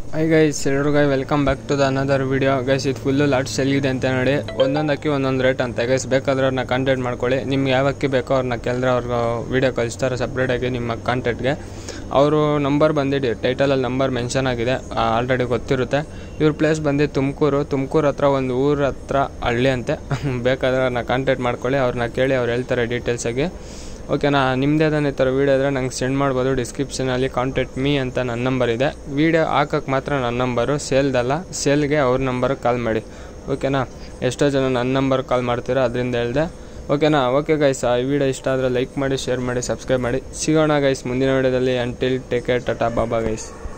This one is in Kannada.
ಹೈ ಗೈಸ್ ಎಲ್ರು guy welcome back to the another video guys ಇದು ಫುಲ್ಲು ಲಾಟ್ ಸೆಲ್ಲಿದೆ ಅಂತ ನೋಡಿ ಒಂದೊಂದು ಅಕ್ಕಿ ಒಂದೊಂದು ರೇಟ್ ಅಂತ ಗೈಸ್ ಬೇಕಾದ್ರೆ ಅವ್ರನ್ನ ಕಾಂಟ್ಯಾಕ್ಟ್ ಮಾಡ್ಕೊಳ್ಳಿ ನಿಮ್ಗೆ ಯಾವ ಅಕ್ಕಿ ಬೇಕೋ ಅವ್ರನ್ನ ಕೇಳಿದ್ರೆ ಅವ್ರಿಗೆ ವೀಡಿಯೋ ಕಳಿಸ್ತಾರೆ ಸಪ್ರೇಟಾಗಿ ನಿಮ್ಮ ಕಾಂಟ್ಯಾಕ್ಟ್ಗೆ ಅವರು ನಂಬರ್ ಬಂದಿಡಿ ಟೈಟಲಲ್ಲಿ ನಂಬರ್ ಮೆನ್ಷನ್ ಆಗಿದೆ ಆಲ್ರೆಡಿ ಗೊತ್ತಿರುತ್ತೆ ಇವ್ರ ಪ್ಲೇಸ್ ಬಂದು ತುಮಕೂರು ತುಮಕೂರು ಹತ್ರ ಒಂದು ಊರ ಹತ್ರ ಹಳ್ಳಿ ಅಂತೆ ಬೇಕಾದ್ರೆ ಅವ್ರನ್ನ ಕಾಂಟ್ಯಾಕ್ಟ್ ಮಾಡ್ಕೊಳ್ಳಿ ಅವ್ರನ್ನ ಕೇಳಿ ಅವ್ರು ಹೇಳ್ತಾರೆ ಡೀಟೇಲ್ಸಾಗಿ ಓಕೆನಾ ನಿಮ್ಮದೇ ಈ ಥರ ವೀಡಿಯೋ ಇದ್ದರೆ ನಂಗೆ ಸೆಂಡ್ ಮಾಡ್ಬೋದು ಡಿಸ್ಕ್ರಿಪ್ಷನಲ್ಲಿ ಕಾಂಟ್ಯಾಕ್ಟ್ ಮೀ ಅಂತ ನನ್ನ ನಂಬರ್ ಇದೆ ವೀಡಿಯೋ ಹಾಕೋಕ್ಕೆ ಮಾತ್ರ ನನ್ನ ನಂಬರು ಸೇಲ್ದಲ್ಲ ಸೇಲ್ಗೆ ಅವ್ರ ನಂಬರ್ಗೆ ಕಾಲ್ ಮಾಡಿ ಓಕೆನಾ ಎಷ್ಟೋ ಜನ ನನ್ನ ನಂಬರ್ ಕಾಲ್ ಮಾಡ್ತೀರಾ ಅದರಿಂದ ಹೇಳಿದೆ ಓಕೆನಾ ಓಕೆ ಗೈಸ್ ಈ ವಿಡಿಯೋ ಇಷ್ಟ ಆದರೆ ಲೈಕ್ ಮಾಡಿ ಶೇರ್ ಮಾಡಿ ಸಬ್ಸ್ಕ್ರೈಬ್ ಮಾಡಿ ಸಿಗೋಣ ಗೈಸ್ ಮುಂದಿನ ವಿಡಿಯೋದಲ್ಲಿ ಅಂಟಿಲ್ ಟೇಕ್ ಕೇರ್ ಟಾಟಾ ಬಾಬಾ ಗೈಸ್